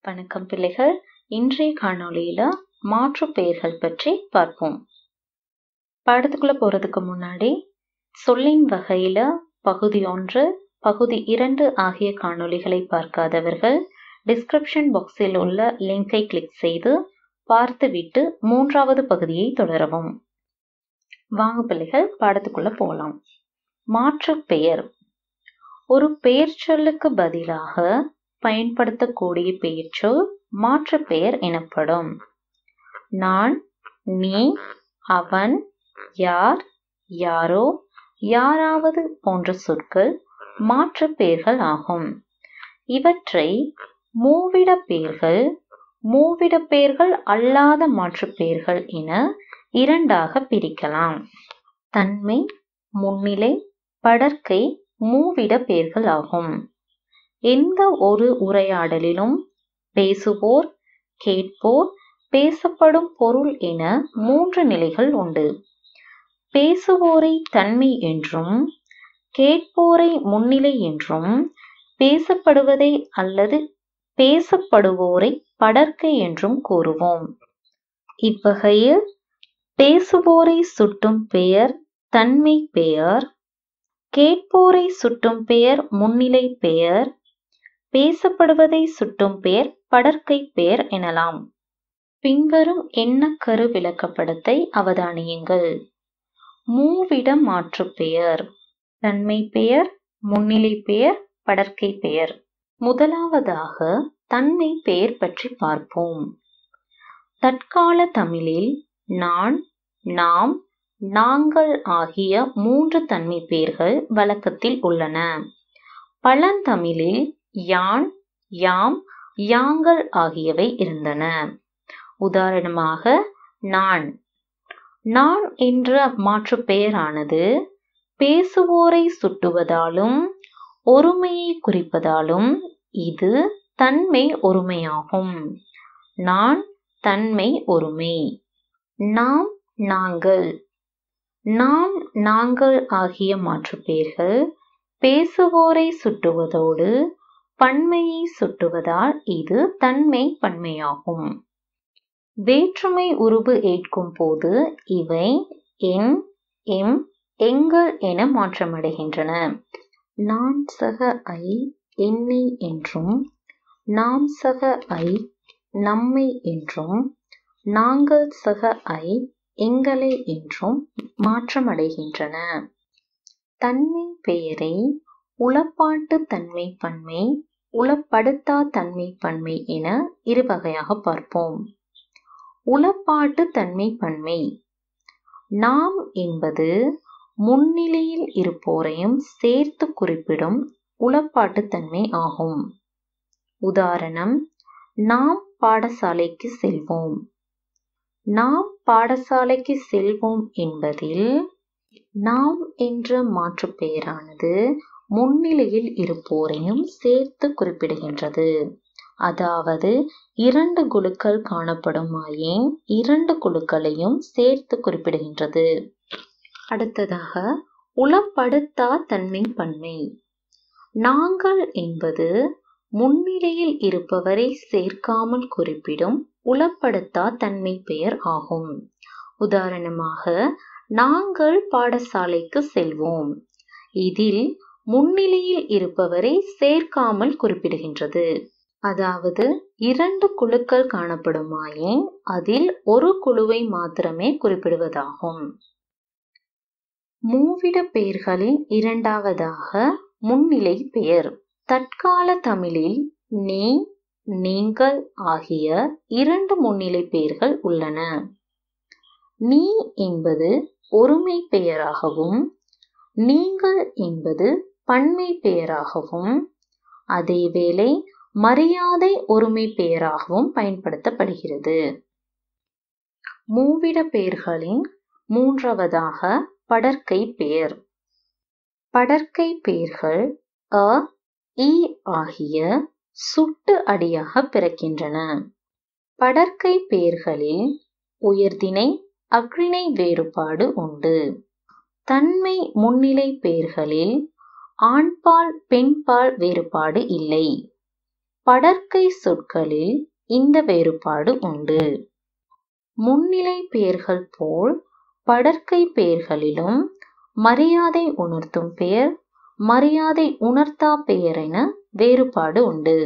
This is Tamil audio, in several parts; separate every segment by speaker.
Speaker 1: வணக்கம் பிள்ளைகள் இன்றைய காணொளியில மாற்றுப் பெயர்கள் பற்றி பார்ப்போம் பாடத்துக்குள்ள போறதுக்கு முன்னாடி சொல்லின் வகையில பகுதி ஒன்று பகுதி இரண்டு ஆகிய காணொளிகளை பார்க்காதவர்கள் டிஸ்கிரிப்ஷன் பாக்ஸில் உள்ள லிங்கை கிளிக் செய்து பார்த்துவிட்டு மூன்றாவது பகுதியை தொடரவும் வாங்க பிள்ளைகள் பாடத்துக்குள்ள போகலாம் மாற்றுப் பெயர் ஒரு பெயர் சொல்லுக்கு பதிலாக பயன்படுத்தக்கூடிய பெயர்ச்சொல் மாற்றுப் பெயர் எனப்படும் நான் நீ அவன் யார் யாரோ யாராவது போன்ற சொற்கள் மாற்றுப் பெயர்கள் ஆகும் இவற்றை மூவிட பெயர்கள் மூவிட பெயர்கள் அல்லாத மாற்றுப் பெயர்கள் என இரண்டாக பிரிக்கலாம் தன்மை முன்னிலை படர்க்கை மூவிட பெயர்கள் ஆகும் எந்த ஒரு உரையாடலிலும் பேசுவோர் கேட்போர் பேசப்படும் பொருள் என மூன்று நிலைகள் உண்டு பேசுவோரை தன்மை என்றும் கேட்போரை முன்னிலை என்றும் பேசப்படுவதை அல்லது பேசப்படுவோரை படர்க்கை என்றும் கூறுவோம் இவ்வகையில் பேசுவோரை சுட்டும் பெயர் தன்மை பெயர் கேட்போரை சுட்டும் பெயர் முன்னிலை பெயர் பேசப்படுவதை சுட்டும் பெயர் படர்க்கை பெயர் எனலாம் பின்வரும் எண்ணக்கரு விளக்கப்படத்தை அவதானியுங்கள் மூவிட மாற்றுப் பெயர் தன்மை பெயர் முன்னிலை பெயர் படர்க்கை பெயர் முதலாவதாக தன்மை பெயர் பற்றி பார்ப்போம் தற்கால தமிழில் நான் நாம் நாங்கள் ஆகிய மூன்று தன்மை பெயர்கள் வழக்கத்தில் உள்ளன பழந்தமிழில் யான் யாம் யாங்கள் ஆகியவை இருந்தன உதாரணமாக நான் நான் என்ற மாற்றுப் பெயரானது பேசுவோரை சுட்டுவதாலும் ஒருமையை குறிப்பதாலும் இது தன்மை ஒருமையாகும் நான் தன்மை ஒருமை நாம் நாங்கள் நாம் நாங்கள் ஆகிய மாற்றுப் பெயர்கள் பேசுவோரை சுட்டுவதோடு பன்மையை சுட்டுவதால் இது தன்மை பன்மையாகும் வேற்றுமை உருவு ஏற்கும் போது இவை என் எம் எங்கள் என மாற்றமடைகின்றன நான் சக ஐ என்னை என்றும் நாம் சக ஐ நம்மை என்றும் நாங்கள் சக ஐ எங்களை என்றும் மாற்றமடைகின்றன தன்மை பெயரை உளப்பாட்டு தன்மை பன்மை உளப்படுத்தா தன்மை பன்மை என இரு வகையாக பார்ப்போம் உளப்பாட்டு தன்மை பன்மை நாம் என்பது முன்னிலையில் இருப்போரையும் சேர்த்து குறிப்பிடும் உளப்பாட்டு தன்மை ஆகும் உதாரணம் நாம் பாடசாலைக்கு செல்வோம் நாம் பாடசாலைக்கு செல்வோம் என்பதில் நாம் என்ற மாற்றுப் பெயரானது முன்னிலையில் இருப்போரையும் சேர்த்து குறிப்பிடுகின்றது அதாவது இரண்டு குழுக்கள் காணப்படுமாயின் இரண்டு குழுக்களையும் சேர்த்து குறிப்பிடுகின்றது அடுத்ததாக உளப்படுத்தா தன்மை பன்மை நாங்கள் என்பது முன்னிலையில் இருப்பவரை சேர்க்காமல் குறிப்பிடும் உளப்படுத்தா தன்மை பெயர் ஆகும் உதாரணமாக நாங்கள் பாடசாலைக்கு செல்வோம் இதில் முன்னிலையில் இருப்பவரை சேர்க்காமல் குறிப்பிடுகின்றது அதாவது இரண்டு குழுக்கள் காணப்படுமாயின் அதில் ஒரு குழுவை மாத்திரமே குறிப்பிடுவதாகும் மூவிட பெயர்களில் இரண்டாவதாக முன்னிலை பெயர் தற்கால தமிழில் நீ நீங்கள் ஆகிய இரண்டு முன்னிலை பெயர்கள் உள்ளன நீ என்பது ஒருமை பெயராகவும் நீங்கள் என்பது பன்மை பெயராகவும் அதேவேளை மரியாதை ஒருமை பெயராகவும் பயன்படுத்தப்படுகிறது மூவிட பெயர்களின் மூன்றாவதாக படர்க்கை பெயர் படர்க்கை பெயர்கள் அ இ ஆகிய சுட்டு அடியாக பிறக்கின்றன படர்க்கை பெயர்களில் உயர்திணை அக்ரிணை வேறுபாடு உண்டு தன்மை முன்னிலை பெயர்களில் ஆண்பால் பெண்பால் வேறுபாடு இல்லை படர்க்கை சொற்களில் இந்த வேறுபாடு உண்டு முன்னிலை பெயர்கள் போல் படர்க்கை பெயர்களிலும் மரியாதை உணர்த்தும் பெயர் மரியாதை உணர்த்தா பெயர் என வேறுபாடு உண்டு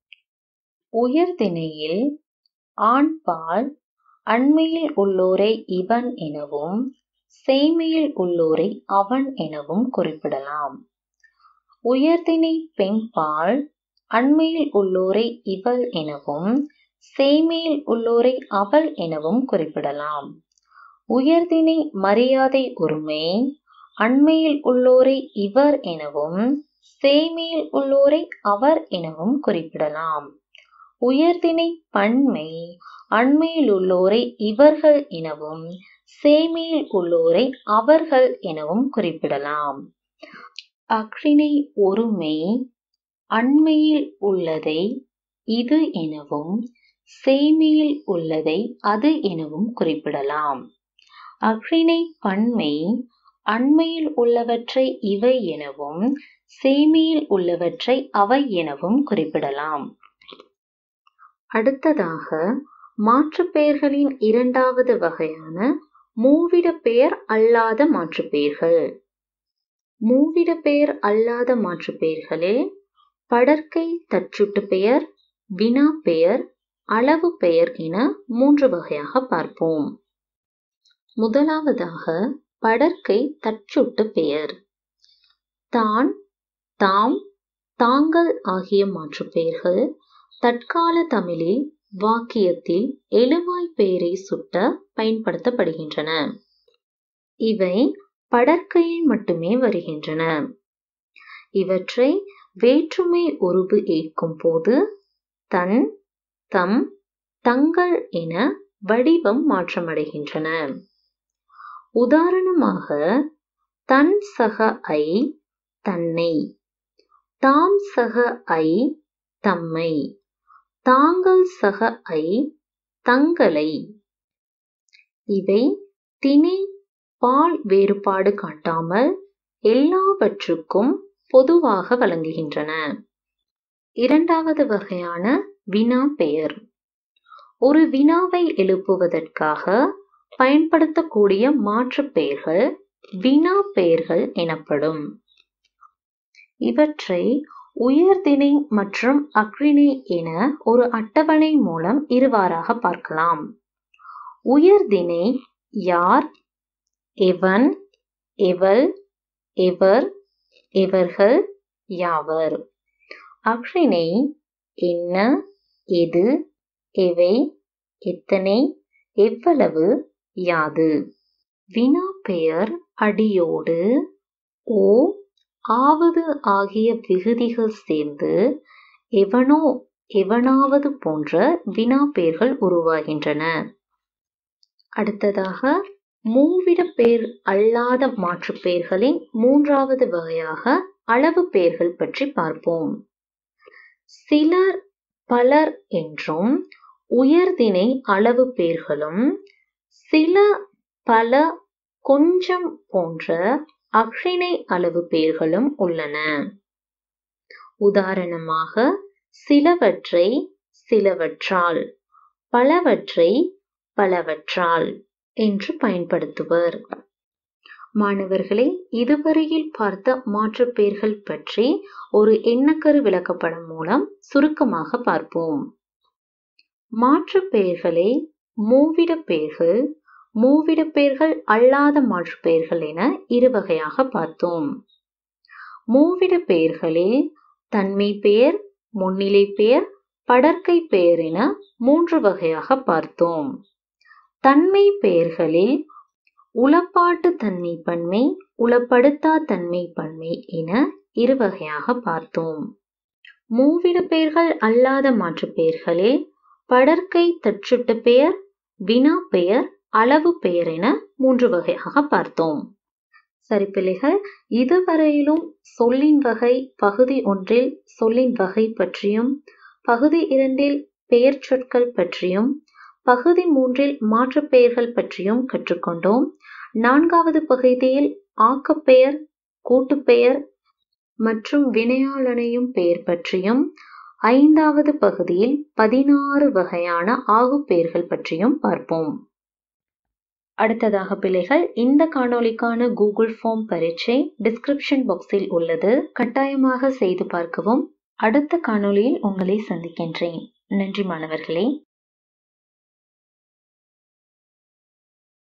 Speaker 1: உயர்திணையில் ஆண்பால் அண்மையில் உள்ளோரை இவன் எனவும் சேமையில் உள்ளோரை அவன் எனவும் குறிப்பிடலாம் உயர்திணை பெண்பால் அண்மையில் உள்ளோரை இவள் எனவும் சேமையில் உள்ளோரை அவள் எனவும் குறிப்பிடலாம் உயர்திணை மரியாதை ஒருமை அண்மையில் உள்ளோரை இவர் எனவும் சேமையில் உள்ளோரை அவர் எனவும் குறிப்பிடலாம் உயர்திணை பன்மை அண்மையில் உள்ளோரை இவர்கள் எனவும் சேமையில் உள்ளோரை அவர்கள் எனவும் குறிப்பிடலாம் அஃறிணை ஒருமை அண்மையில் உள்ளதை இது எனவும் சேமையில் உள்ளதை அது எனவும் குறிப்பிடலாம் அஃறிணை பன்மை அண்மையில் உள்ளவற்றை இவை எனவும் சேமையில் உள்ளவற்றை அவை எனவும் குறிப்பிடலாம் அடுத்ததாக மாற்றுப் பெயர்களின் இரண்டாவது வகையான மூவிட பெயர் அல்லாத மாற்றுப் பெயர்கள் மூவிட பெயர் அல்லாத மாற்றுப் பெயர்களில் படர்க்கை தற்சுட்டு பெயர் வினா பெயர் அளவு பெயர் என மூன்று வகையாக பார்ப்போம் முதலாவதாக படர்க்கை தற்சுட்டு பெயர் தான் தாம் தாங்கள் ஆகிய மாற்றுப் பெயர்கள் தற்கால தமிழில் வாக்கியத்தில் எழுவாய் பெயரை சுட்ட பயன்படுத்தப்படுகின்றன இவை படற்கையில் மட்டுமே வருகின்றன இவற்றை வேற்றுமை உருபு ஏற்கும் போது தன் தம் தங்கள் என வடிவம் மாற்றமடைகின்றன உதாரணமாக தன் சக ஐ தன்னை தாம் சக ஐ தம்மை தாங்கள் சக ஐ தங்களை இவை திணை பால் வேறுபாடு காட்டாமல் எல்லாவற்றுக்கும் பொதுவாக வழங்குகின்றன இரண்டாவது வகையான வினா பெயர் ஒரு வினாவை எழுப்புவதற்காக பயன்படுத்தக்கூடிய மாற்றுப் பெயர்கள் வினா பெயர்கள் எனப்படும் இவற்றை உயர்திணை மற்றும் அஃறிணை என ஒரு அட்டவணை மூலம் இருவாறாக பார்க்கலாம் உயர்திணை யார் எவன் எவள் எவர் எவர்கள் யாவர் அஃறிணை என்ன எது எவை எத்தனை எவ்வளவு யாது வினா பெயர் அடியோடு ஓ ஆவது ஆகிய விகுதிகள் சேர்ந்து எவனோ எவனாவது போன்ற வினா பெயர்கள் உருவாகின்றன அடுத்ததாக மூவிட பெயர் அல்லாத மாற்றுப் பெயர்களின் மூன்றாவது வகையாக அளவு பெயர்கள் பற்றி பார்ப்போம் சிலர் பலர் என்றும் உயர்திணை அளவு பெயர்களும் சில பல கொஞ்சம் போன்ற அஃறிணை அளவு பெயர்களும் உள்ளன உதாரணமாக சிலவற்றை சிலவற்றால் பலவற்றை பலவற்றால் என்று பயன்படுத்துவர் மாணவர்களே இதுவரையில் பார்த்த மாற்றுப் பெயர்கள் பற்றி ஒரு எண்ணக்கரு விளக்கப்படம் மூலம் சுருக்கமாக பார்ப்போம் மாற்றுப் பெயர்களை மூவிட பெயர்கள் மூவிட பெயர்கள் அல்லாத மாற்றுப் பெயர்கள் என இரு வகையாக பார்த்தோம் மூவிட பெயர்களில் தன்மை பெயர் முன்னிலை பெயர் படர்க்கை பெயர் என மூன்று வகையாக பார்த்தோம் தன்மை பெயர்களில் உளப்பாட்டு தன்மை பன்மை உளப்படுத்தா தன்மை பன்மை என இரு வகையாக பார்த்தோம் மூவிட பெயர்கள் அல்லாத மாற்றுப் பெயர்களில் படர்க்கை தற்சுட்டு பெயர் வினா பெயர் அளவு பெயர் என மூன்று வகையாக பார்த்தோம் சரி பிள்ளைகள் இதுவரையிலும் சொல்லின் வகை பகுதி ஒன்றில் சொல்லின் வகை பற்றியும் பகுதி இரண்டில் பெயர் சொற்கள் பற்றியும் பகுதி மூன்றில் மாற்றுப் பெயர்கள் பற்றியும் கற்றுக்கொண்டோம் நான்காவது பகுதியில் ஆக்கப்பெயர் கூட்டுப்பெயர் மற்றும் வினையாளனையும் பெயர் பற்றியும் ஐந்தாவது பகுதியில் பதினாறு வகையான ஆகுப்பெயர்கள் பற்றியும் பார்ப்போம் அடுத்ததாக பிள்ளைகள் இந்த காணொளிக்கான கூகுள் ஃபார்ம் பரீட்சை டிஸ்கிரிப்ஷன் பாக்ஸில் உள்ளது கட்டாயமாக செய்து பார்க்கவும் அடுத்த காணொளியில் உங்களை சந்திக்கின்றேன் நன்றி மாணவர்களே